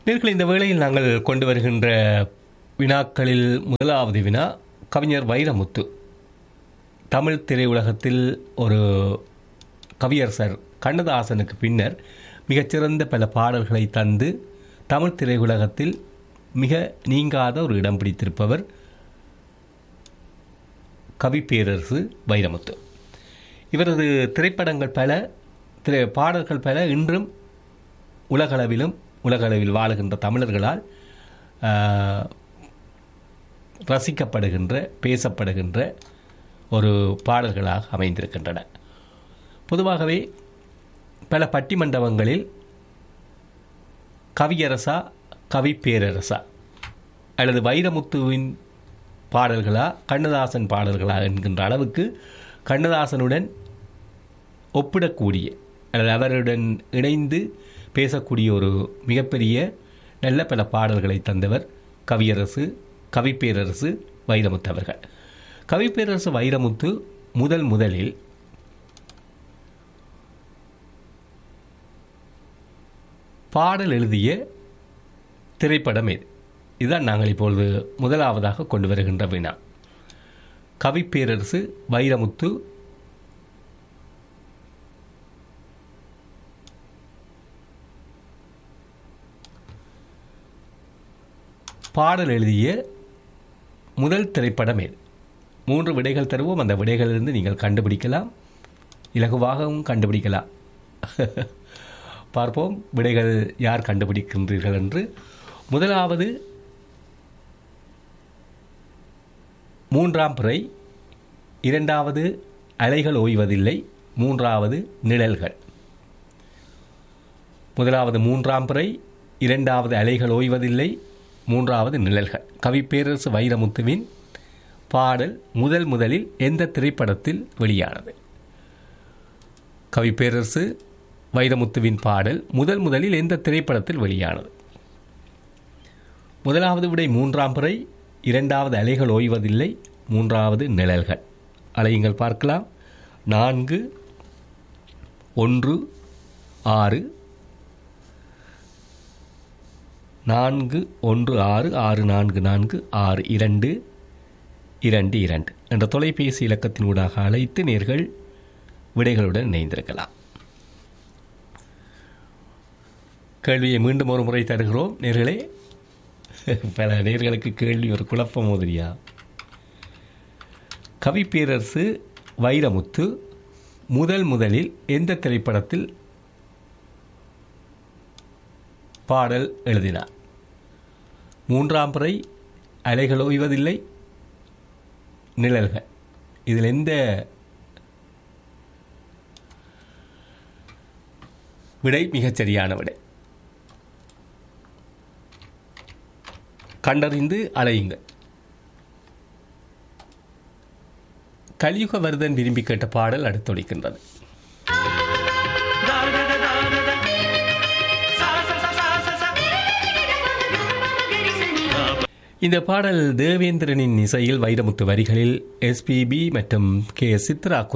நேர்கள் இந்த வேளையில் நாங்கள் கொண்டு வருகின்ற வினாக்களில் முதலாவது வினா கவிஞர் வைரமுத்து தமிழ் திரையுலகத்தில் ஒரு கவியரசர் கண்ணதாசனுக்கு பின்னர் மிகச்சிறந்த பல பாடல்களை தந்து தமிழ் திரையுலகத்தில் மிக நீங்காத ஒரு இடம் பிடித்திருப்பவர் கவி பேரரசு வைரமுத்து இவரது திரைப்படங்கள் பல திரை பாடல்கள் பல இன்றும் உலகளவிலும் உலகளவில் வாழுகின்ற தமிழர்களால் ஆஹ், ரசிக்கப்படுகின்ற பேசப்படுகின்ற ஒரு பாடல்களாக அமைந்திருக்கின்றன பொதுவாகவே பல பட்டிமண்டபங்களில் கவியரசா கவி பேரரசா அல்லது வைரமுத்துவின் பாடல்களா கண்ணதாசன் பாடல்களா என்கின்ற அளவுக்கு கண்ணதாசனுடன் ஒப்பிடக்கூடிய அல்லது அவருடன் இணைந்து பேசக்கூடிய ஒரு மிகப்பெரிய நல்ல பல பாடல்களை தந்தவர் கவியரசு கவிப்பேரரசு வைரமுத்து அவர்கள் கவிப்பேரரசு வைரமுத்து முதல் முதலில் பாடல் எழுதிய திரைப்படம் இது இதுதான் நாங்கள் இப்பொழுது முதலாவதாக கொண்டு வருகின்ற வினா கவிப்பேரரசு வைரமுத்து பாடல் எழுதிய முதல் திரைப்படம் இது மூன்று விடைகள் தருவோம் அந்த விடைகளிலிருந்து நீங்கள் கண்டுபிடிக்கலாம் இலகுவாகவும் கண்டுபிடிக்கலாம் பார்ப்போம் விடைகள் யார் கண்டுபிடிக்கின்றீர்கள் என்று முதலாவது மூன்றாம் பிறை இரண்டாவது அலைகள் ஓய்வதில்லை மூன்றாவது நிழல்கள் முதலாவது மூன்றாம் பிறை இரண்டாவது அலைகள் ஓய்வதில்லை மூன்றாவது நிழல்கள் கவி பேரரசு வைரமுத்துவின் பாடல் முதல் முதலில் எந்த திரைப்படத்தில் வெளியானது கவி பேரரசு வைரமுத்துவின் பாடல் முதல் முதலில் எந்த திரைப்படத்தில் வெளியானது முதலாவது விடை மூன்றாம் பிறை இரண்டாவது அலைகள் ஓய்வதில்லை மூன்றாவது நிழல்கள் அலையுங்கள் பார்க்கலாம் நான்கு ஒன்று ஆறு நான்கு ஒன்று ஆறு ஆறு நான்கு நான்கு ஆறு இரண்டு இரண்டு இரண்டு என்ற தொலைபேசி இலக்கத்தினூடாக அழைத்து நேர்கள் விடைகளுடன் இணைந்திருக்கலாம் கேள்வியை மீண்டும் ஒரு முறை தருகிறோம் நேர்களே பல நேர்களுக்கு கேள்வி ஒரு குழப்பம் மாதிரியா கவி பேரரசு வைரமுத்து முதல் முதலில் எந்த திரைப்படத்தில் பாடல் எழுதினார் மூன்றாம் பிறை அலைகள் ஓய்வதில்லை நிழல்கள் இதில் எந்த விடை மிகச் சரியான விடை கண்டறிந்து அலையுங்க கலியுக வருதன் விரும்பி கேட்ட பாடல் அடுத்தொழிக்கின்றது இந்த பாடல் தேவேந்திரனின் இசையில் வைரமுத்து வரிகளில் எஸ்பிபி மற்றும் கே சித்ரா